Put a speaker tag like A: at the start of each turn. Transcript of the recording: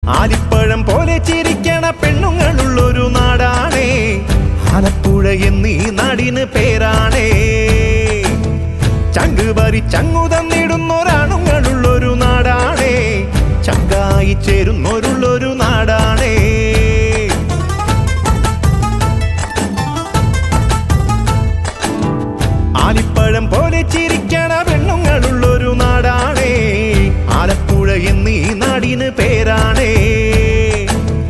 A: ആലിപ്പഴം പോലെ ചിരിക്കണ പെണ്ണുങ്ങളുള്ളൊരു നാടാണേ ആലപ്പുഴ എന്നീ നാടിന് പേരാണേ ചങ്ക് പറി ചങ്ങു തന്നിടുന്നൊരാണുങ്ങളുള്ളൊരു നാടാണേ ചങ്കായി ചേരുന്നൊരുള്ളൊരു നാടാണേ ആലിപ്പഴം പോലെ ചിരിക്കണ പെണ്ണുങ്ങളുള്ളൊരു